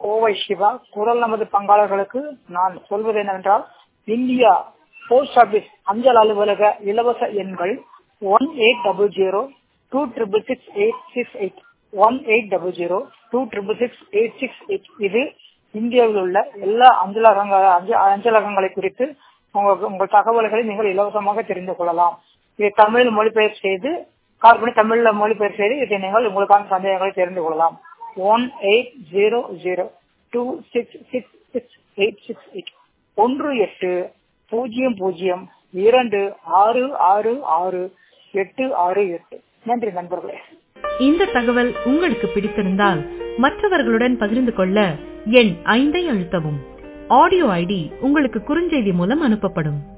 கோவை சிவா குரல் நமது பங்காளர்களுக்கு நான் சொல்வது என்னவென்றால் இந்தியா போஸ்ட் ஆபீஸ் அஞ்சல் அலுவலக இலவச எண்கள் one eight double zero two triple six eight six eight one eight double zero two triple six eight six eight இது இந்தியாவில் உள்ள எல்லா அஞ்சலகங்க அஞ்ச- அஞ்சலகங்களை குறித்து உங்க உங்கள் தகவல்களை நீங்கள் இலவசமாக தெரிந்து கொள்ளலாம் இதை தமிழில் மொழிபெயர்ப்பு செய்து கால் பண்ணி தமிழ்ல மொழிபெயர்ப்பு செய்து இதை நீங்கள் உங்களுக்கான சந்தேகங்களை தெரிந்து கொள்ளலாம் one eight zero zero two six six six eight six eight ஒன்று எட்டு பூஜ்ஜியம் பூஜ்ஜியம் இரண்டு ஆறு ஆறு ஆறு எட்டு ஆறு எட்டு நன்றி நண்பர்களே இந்த தகவல் உங்களுக்கு பிடித்திருந்தால் மற்றவர்களுடன் பகிர்ந்து கொள்ள எண் ஐந்தை அழுத்தவும் ஆடியோ ஐடி உங்களுக்கு குறுஞ்செய்தி மூலம் அனுப்பப்படும்